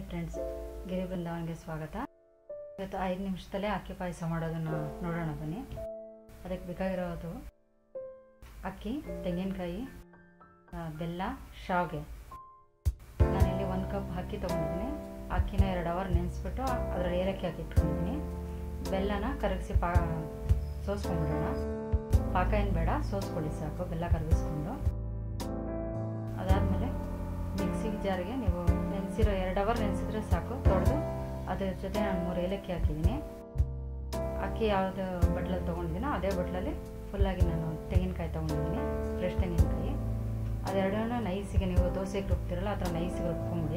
friends ಗಿರಿ ಬೃಂದಾವನ್ಗೆ ಸ್ವಾಗತ ಇವತ್ತು ಐದು ನಿಮಿಷದಲ್ಲೇ ಅಕ್ಕಿ ಪಾಯಸ ಮಾಡೋದನ್ನು ನೋಡೋಣ ಬನ್ನಿ ಅದಕ್ಕೆ ಬೇಕಾಗಿರೋದು ಅಕ್ಕಿ ತೆಂಗಿನಕಾಯಿ ಆ, ಬೆಲ್ಲ ಶಾವಿಗೆ ನಾನಿಲ್ಲಿ ಒಂದು ಕಪ್ ಅಕ್ಕಿ ತೊಗೊಂಡಿದ್ದೀನಿ ಅಕ್ಕಿನ ಎರಡು ಅವರ್ ನೆನೆಸ್ಬಿಟ್ಟು ಅದರಲ್ಲಿ ಏಲಕ್ಕಿ ಹಾಕಿ ಇಟ್ಕೊಂಡಿದ್ದೀನಿ ಬೆಲ್ಲನ ಕರಗಿಸಿ ಪಾ ಸೋಸ್ಕೊಂಡ್ಬಿಡೋಣ ಪಾಕ ಏನು ಬೇಡ ಸೋಸ್ಕೊಳ್ಳಿ ಸಾಕು ಬೆಲ್ಲ ಕರಗಿಸ್ಕೊಂಡು ಅದಾದಮೇಲೆ ಮಿಕ್ಸಿ ಜಾರಿಗೆ ನೀವು ನೆನೆಸಿರೋ ಎರಡು ಅವರ್ ನೆನೆಸಿದ್ರೆ ಸಾಕು ತೊಳೆದು ಅದ್ರ ಜೊತೆ ನಾನು ಮೂರು ಏಲಕ್ಕಿ ಹಾಕಿದ್ದೀನಿ ಅಕ್ಕಿ ಯಾವುದು ಬಟ್ಲಲ್ಲಿ ತೊಗೊಂಡಿದ್ದೀನೋ ಅದೇ ಬಟ್ಲಲ್ಲಿ ಫುಲ್ಲಾಗಿ ನಾನು ತೆಂಗಿನಕಾಯಿ ತೊಗೊಂಡಿದ್ದೀನಿ ಫ್ರೆಶ್ ತೆಂಗಿನಕಾಯಿ ಅದೆರಡನ್ನ ನೈಸಿಗೆ ನೀವು ದೋಸೆಗೆ ರುಬ್ತಿರಲ್ಲ ಆ ಥರ ನೈಸಿಗೆ ರುಬ್ಕೊಂಬಿಡಿ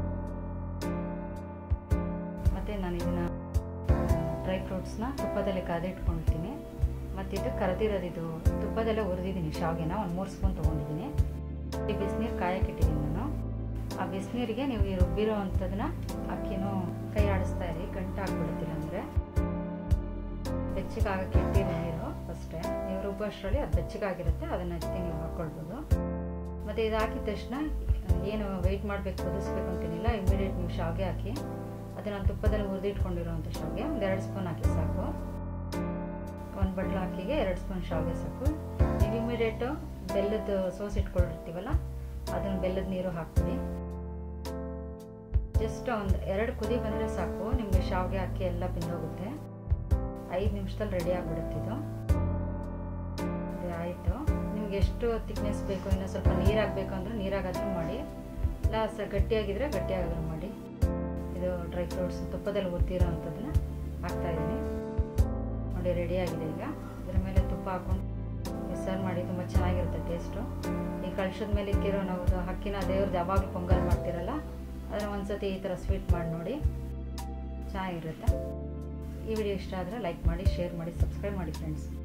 ಮತ್ತು ನಾನು ಇದನ್ನು ಡ್ರೈ ಫ್ರೂಟ್ಸ್ನ ತುಪ್ಪದಲ್ಲಿ ಕಾದಿಟ್ಕೊಳ್ತೀನಿ ಮತ್ತು ಇದು ಕರೆದಿರೋದು ಇದು ತುಪ್ಪದಲ್ಲೇ ಹುರಿದಿದ್ದೀನಿ ಶಾವಿಗೆನ ಒಂದು ಮೂರು ಸ್ಪೂನ್ ತೊಗೊಂಡಿದ್ದೀನಿ ಈ ಬಿಸಿನೀರು ಕಾಯಕ್ಕಿಟ್ಟಿದ್ದೀನಿ ನಾನು ಆ ಬಿಸಿನೀರಿಗೆ ನೀವು ಈ ರುಬ್ಬಿರೋ ಅಂಥದನ್ನ ಅಕ್ಕಿನೂ ಕೈ ಆಡಿಸ್ತಾ ಇರಿ ಗಂಟು ಹಾಕ್ಬಿಡ್ತೀರ ಅಂದರೆ ಬೆಚ್ಚಗಾಗಕ್ಕೆ ಇಟ್ಟಿರಿ ನೀರು ಫಸ್ಟೇ ನೀವು ರುಬ್ಬಷ್ಟರಲ್ಲಿ ಅದು ಬೆಚ್ಚಗಾಗಿರುತ್ತೆ ಅದನ್ನು ಎತ್ತಿ ನೀವು ಹಾಕ್ಕೊಳ್ಬೋದು ಮತ್ತು ಇದು ಹಾಕಿದ ತಕ್ಷಣ ಏನು ವೆಯ್ಟ್ ಮಾಡಬೇಕು ಕುದಿಸ್ಬೇಕು ಅಂತೇನಿಲ್ಲ ಇಮಿಡಿಯೇಟ್ ನೀವು ಶಾವಿಗೆ ಹಾಕಿ ಅದನ್ನು ತುಪ್ಪದಲ್ಲಿ ಹುರಿದಿಟ್ಕೊಂಡಿರೋವಂಥ ಶಾವಿಗೆ ಒಂದು ಎರಡು ಸ್ಪೂನ್ ಹಾಕಿ ಸಾಕು ಒಂದು ಬಟ್ಲು ಅಕ್ಕಿಗೆ ಎರಡು ಸ್ಪೂನ್ ಶಾವಿಗೆ ಸಾಕು ನೀವು ಇಮಿಡಿಯೇಟು ಬೆಲ್ಲದ ಸೋಸ್ ಇಟ್ಕೊಂಡಿರ್ತೀವಲ್ಲ ಅದನ್ನು ಬೆಲ್ಲದ ನೀರು ಹಾಕ್ಬಿಡಿ ಜಸ್ಟ್ ಒಂದು ಎರಡು ಕುದಿ ಬಂದರೆ ಸಾಕು ನಿಮಗೆ ಶಾವಿಗೆ ಅಕ್ಕಿ ಎಲ್ಲ ಬೆಂದೋಗುತ್ತೆ ಐದು ನಿಮಿಷದಲ್ಲಿ ರೆಡಿ ಆಗಿಬಿಡುತ್ತೆ ಇದು ಇದು ಆಯಿತು ನಿಮ್ಗೆ ಎಷ್ಟು ತಿಕ್ನೆಸ್ ಬೇಕು ಇನ್ನೂ ಸ್ವಲ್ಪ ನೀರು ಹಾಕಬೇಕು ಅಂದರೆ ನೀರಾಗಾದರೂ ಮಾಡಿ ಇಲ್ಲ ಸ ಗಟ್ಟಿಯಾಗಿದ್ದರೆ ಗಟ್ಟಿಯಾಗಾದ್ರೂ ಮಾಡಿ ಇದು ಡ್ರೈ ಫ್ರೂಟ್ಸ್ ತುಪ್ಪದಲ್ಲಿ ಹುರ್ತಿರೋ ಅಂಥದ್ದನ್ನ ಹಾಕ್ತಾಯಿದ್ದೀನಿ ನೋಡಿ ರೆಡಿ ಆಗಿದೆ ಈಗ ಇದ್ರ ಮೇಲೆ ತುಪ್ಪ ಹಾಕ್ಕೊಂಡು ಸರ್ವ್ ಮಾಡಿ ತುಂಬ ಚೆನ್ನಾಗಿರುತ್ತೆ ಟೇಸ್ಟು ಈ ಕಳ್ಸದ ಮೇಲೆ ಇಕ್ಕಿರೋ ನಾವು ಅಕ್ಕಿನ ದೇವ್ರದ್ದು ಯಾವಾಗಲೂ ಪೊಂಗಲ್ ಮಾಡ್ತಿರಲ್ಲ ಅದನ್ನು ಒಂದ್ಸತಿ ಈ ಥರ ಸ್ವೀಟ್ ಮಾಡಿ ನೋಡಿ ಚೆನ್ನಾಗಿರುತ್ತೆ ಈ ವಿಡಿಯೋ ಇಷ್ಟ ಆದರೆ ಲೈಕ್ ಮಾಡಿ ಶೇರ್ ಮಾಡಿ ಸಬ್ಸ್ಕ್ರೈಬ್ ಮಾಡಿ ಫ್ರೆಂಡ್ಸ್